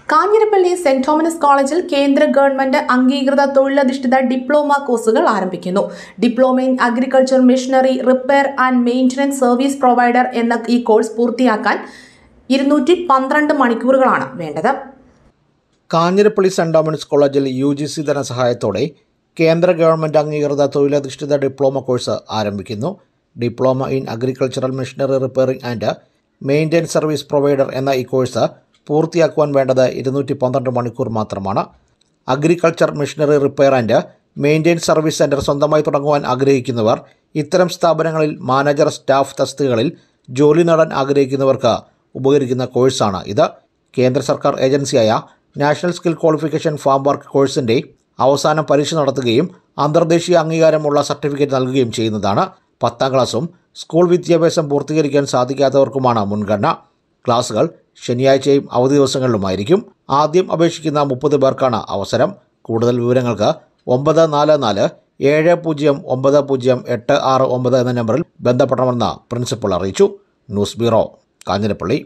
Kanjirappally saint Thomas കോളേജിൽ കേന്ദ്ര government അംഗീകൃത തൊഴിലധിഷ്ഠിത ഡിപ്ലോമ കോഴ്സുകൾ ആരംഭിക്കുന്നു diploma in agriculture machinery repair and maintenance service provider എന്ന ഈ കോഴ്സ് പൂർത്തിയാക്കാൻ ഇരുന്നൂറ്റി പന്ത്രണ്ട് മണിക്കൂറുകളാണ് വേണ്ടത് കാഞ്ഞിരപ്പള്ളി സെന്റ് ഡോമിനിക്സ് കോളേജിൽ യു ജി സി ധനസഹായത്തോടെ കേന്ദ്ര ഗവൺമെൻറ് അംഗീകൃത തൊഴിലധിഷ്ഠിത ഡിപ്ലോമ കോഴ്സ് ആരംഭിക്കുന്നു diploma in agricultural machinery repairing and maintenance service provider എന്ന ഈ കോഴ്സ് പൂർത്തിയാക്കുവാൻ വേണ്ടത് ഇരുന്നൂറ്റി പന്ത്രണ്ട് മണിക്കൂർ മാത്രമാണ് agriculture machinery repair and maintenance service centre സ്വന്തമായി തുടങ്ങുവാൻ ആഗ്രഹിക്കുന്നവർ ഇത്തരം സ്ഥാപനങ്ങളിൽ മാനേജർ സ്റ്റാഫ് തസ്തികകളിൽ ജോലി നേടാൻ ആഗ്രഹിക്കുന്നവർക്ക് ഉപകരിക്കുന്ന കോഴ്സാണ് ഇത് കേന്ദ്ര സർക്കാർ ഏജൻസിയായ national skill qualification framework കോഴ്സിൻ്റെ അവസാനം പരീക്ഷ നടത്തുകയും അന്തർദേശീയ അംഗീകാരമുള്ള സർട്ടിഫിക്കറ്റ് നൽകുകയും ചെയ്യുന്നതാണ് പത്താം ക്ലാസ്സും സ്കൂൾ വിദ്യാഭ്യാസം പൂർത്തീകരിക്കാൻ സാധിക്കാത്തവർക്കുമാണ് മുൻഗണന ക്ലാസുകൾ ശനിയാഴ്ചയും അവധി ദിവസങ്ങളിലുമായിരിക്കും ആദ്യം അപേക്ഷിക്കുന്ന മുപ്പത് പേർക്കാണ് അവസരം കൂടുതൽ വിവരങ്ങൾക്ക് ഒമ്പത് നാല് നാല് ഏഴ് പൂജ്യം ഒമ്പത് പൂജ്യം എട്ട് ആറ് ഒമ്പത് എന്ന നമ്പറിൽ ബന്ധപ്പെടണമെന്ന് പ്രിൻസിപ്പൽ അറിയിച്ചു news bureau Kanjirappally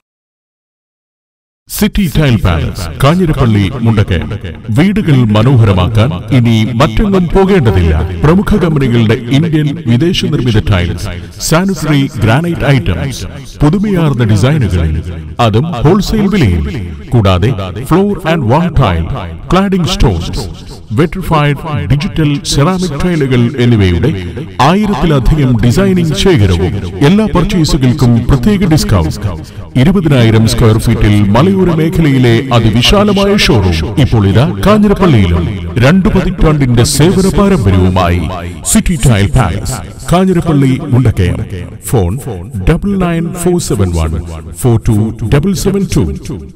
city tile palace Kanjirappally Mundakayam വീടുകൾ മനോഹരമാക്കാൻ ഇനി മറ്റെങ്ങും പോകേണ്ടതില്ല പ്രമുഖ കമ്പനികളുടെ ഇന്ത്യൻ വിദേശ നിർമ്മിത ടൈൽസ് സാനിറ്ററി ഗ്രാനൈറ്റ് ഐറ്റംസ് പുതുമയാർന്ന ഡിസൈനുകളിൽ അതും ഹോൾസെയിൽ വിലയിൽ കൂടാതെ floor and wall tile cladding stones vitrified digital ceramic ടൈലുകൾ എന്നിവയുടെ ആയിരത്തിലധികം ഡിസൈനിംഗ് ശേഖരവും എല്ലാ പർച്ചേസുകൾക്കും പ്രത്യേക ഡിസ്കൗണ്ട് ഇരുപതിനായിരം സ്ക്വയർ ഫീറ്റിൽ മലയോര മേഖലയിലെ അതിവിശാലമായ ഷോറൂം ഇപ്പോൾ ഇതാ കാഞ്ഞിരപ്പള്ളിയിലും രണ്ടു പതിറ്റാണ്ടിന്റെ സേവന പാരമ്പര്യവുമായി city tile palace Kanjirappally Mundakayam phone double nine four seven one four two double seven to